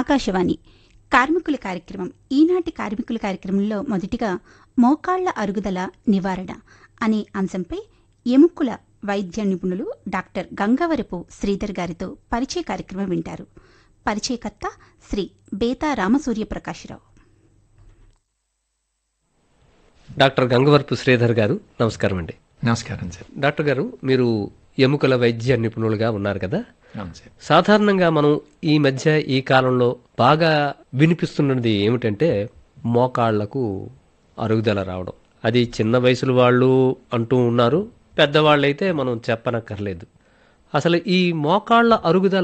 ఆకాశవాణి కార్మికుల కార్యక్రమం ఈనాటి కార్మికుల కార్యక్రమంలో మొదటిగా మోకాళ్ల అరుగుదల నివారణ అనే అంశంపై ఎముకల వైద్య నిపుణులు డాక్టర్ గంగవరపు శ్రీధర్ గారితో పరిచయ కార్యక్రమం వింటారు పరిచయకర్త శ్రీ బేతా రామసూర్య ప్రకాశ్రావు డాక్టర్ గంగవరపు శ్రీధర్ గారు నమస్కారం అండి నమస్కారం సార్ డాక్టర్ గారు మీరు ఎముకల వైద్య నిపుణులుగా ఉన్నారు కదా అవును సార్ సాధారణంగా మనం ఈ మధ్య ఈ కాలంలో బాగా వినిపిస్తున్నది ఏమిటంటే మోకాళ్లకు అరుగుదల రావడం అది చిన్న వయసుల వాళ్ళు అంటూ ఉన్నారు పెద్దవాళ్ళైతే మనం చెప్పనక్కర్లేదు అసలు ఈ మోకాళ్ళ అరుగుదల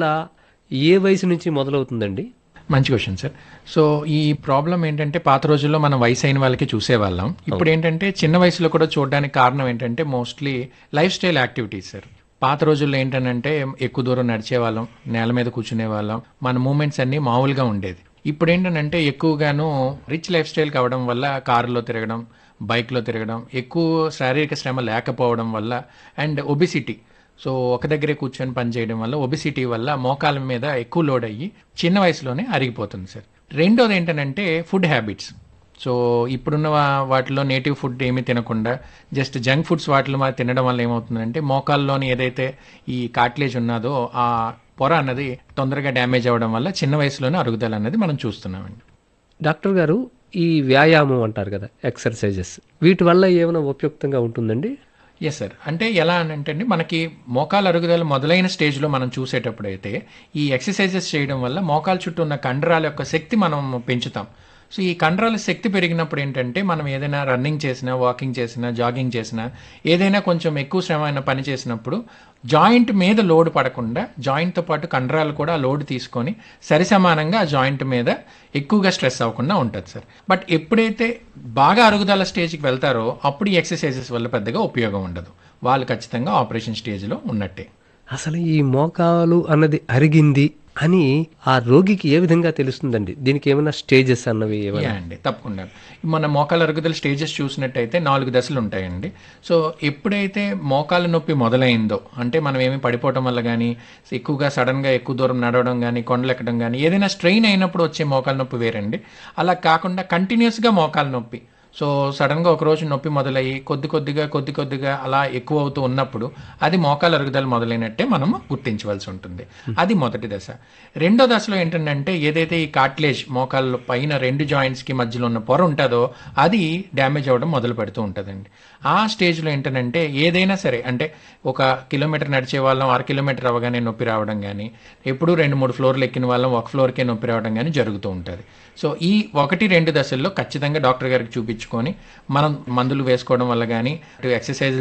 ఏ వయసు నుంచి మొదలవుతుందండి మంచి క్వశ్చన్ సార్ సో ఈ ప్రాబ్లం ఏంటంటే పాత రోజుల్లో మనం వయసు అయిన వాళ్ళకి చూసేవాళ్ళం ఇప్పుడు ఏంటంటే చిన్న వయసులో కూడా చూడడానికి కారణం ఏంటంటే mostly lifestyle activities sir పాత రోజుల్లో ఏంటంటే ఎక్కువ దూరం నడిచే వాళ్ళం నేల మీద కూర్చునే వాళ్ళం మన మూమెంట్స్ అన్ని మామూలుగా ఉండేది ఇప్పుడు ఏంటంటే ఎక్కువగాను రిచ్ లైఫ్ స్టైల్ కావడం వల్ల కారులో తిరగడం బైక్లో తిరగడం ఎక్కువ శారీరక శ్రమ లేకపోవడం వల్ల అండ్ ఒబిసిటీ సో ఒక దగ్గరే కూర్చొని పని చేయడం వల్ల ఒబిసిటీ వల్ల మోకాల మీద ఎక్కువ లోడ్ అయ్యి చిన్న వయసులోనే అరిగిపోతుంది సార్ రెండోది ఏంటంటే ఫుడ్ హ్యాబిట్స్ సో ఇప్పుడున్న వా- వాటిలో నేటివ్ ఫుడ్ ఏమీ తినకుండా జస్ట్ జంక్ ఫుడ్స్ వాటిలో మా తినడం వల్ల ఏమవుతుందంటే మోకాల్లోని ఏదైతే ఈ కాట్లేజ్ ఉన్నదో ఆ పొర అన్నది తొందరగా డ్యామేజ్ అవ్వడం వల్ల చిన్న వయసులోనే అరుగుదల అన్నది మనం చూస్తున్నామండి డాక్టర్ గారు ఈ వ్యాయామం అంటారు కదా ఎక్సర్సైజెస్ వీటి వల్ల ఏమైనా ఉపయుక్తంగా ఉంటుందండి ఎస్ సార్ అంటే ఎలా అని అంటే అండి మనకి మోకాలు అరుగుదల మొదలైన స్టేజ్లో మనం చూసేటప్పుడు అయితే ఈ ఎక్సర్సైజెస్ చేయడం వల్ల మోకాలు చుట్టూ ఉన్న కండరాల యొక్క శక్తి మనం పెంచుతాం సో ఈ కండరాల శక్తి పెరిగినప్పుడు ఏంటంటే మనం ఏదైనా రన్నింగ్ చేసినా వాకింగ్ చేసినా జాగింగ్ చేసినా ఏదైనా కొంచెం ఎక్కువ శ్రమైన పని చేసినప్పుడు జాయింట్ మీద లోడ్ పడకుండా జాయింట్తో పాటు కండరాలు కూడా ఆ లోడ్ తీసుకొని సరిసమానంగా ఆ జాయింట్ మీద ఎక్కువగా స్ట్రెస్ అవ్వకుండా ఉంటుంది సార్ బట్ ఎప్పుడైతే బాగా అరుగుదల స్టేజ్కి వెళ్తారో అప్పుడు ఈ ఎక్సర్సైజెస్ వల్ల పెద్దగా ఉపయోగం ఉండదు వాళ్ళు ఖచ్చితంగా ఆపరేషన్ స్టేజ్లో ఉన్నట్టే అసలు ఈ మోకాలు అన్నది అరిగింది అని ఆ రోగికి ఏ విధంగా తెలుస్తుందండి దీనికి ఏమైనా స్టేజెస్ అన్నవి ఏమైనా యా అండి తప్పకుండా మన మోకాల అరుగుదల స్టేజెస్ చూసినట్టయితే నాలుగు దశలు ఉంటాయండి సో ఎప్పుడైతే మోకాల నొప్పి మొదలైందో అంటే మనం ఏమి పడిపోవడం వల్ల కానీ ఎక్కువగా సడన్గా ఎక్కువ దూరం నడవడం కానీ కొండలెక్కడం కానీ ఏదైనా స్ట్రెయిన్ అయినప్పుడు వచ్చే మోకాల నొప్పి వేరండి అలా కాకుండా కంటిన్యూస్గా మోకాల నొప్పి సో సడన్గా ఒక రోజు నొప్పి మొదలయ్యి కొద్ది కొద్దిగా కొద్ది కొద్దిగా అలా ఎక్కువ అవుతూ ఉన్నప్పుడు అది మోకాల అరుగుదల మొదలైనట్టే మనము గుర్తించవలసి ఉంటుంది అది మొదటి దశ రెండో దశలో ఏంటంటే ఏదైతే ఈ కాట్లేజ్ మోకాళ్ళ పైన రెండు జాయింట్స్కి మధ్యలో ఉన్న పొర ఉంటుందో అది డ్యామేజ్ అవ్వడం మొదలు పెడుతూ ఉంటుందండి ఆ స్టేజ్లో ఏంటంటే ఏదైనా సరే అంటే ఒక కిలోమీటర్ నడిచే వాళ్ళం అర కిలోమీటర్ అవ్వగానే నొప్పి రావడం కానీ ఎప్పుడూ రెండు మూడు ఫ్లోర్లు ఎక్కిన వాళ్ళం ఒక ఫ్లోర్కే నొప్పి రావడం కానీ జరుగుతూ ఉంటుంది సో ఈ ఒకటి రెండు దశల్లో ఖచ్చితంగా డాక్టర్ గారికి చూపించుకొని మనం మందులు వేసుకోవడం వల్ల కానీ ఎక్సర్సైజ్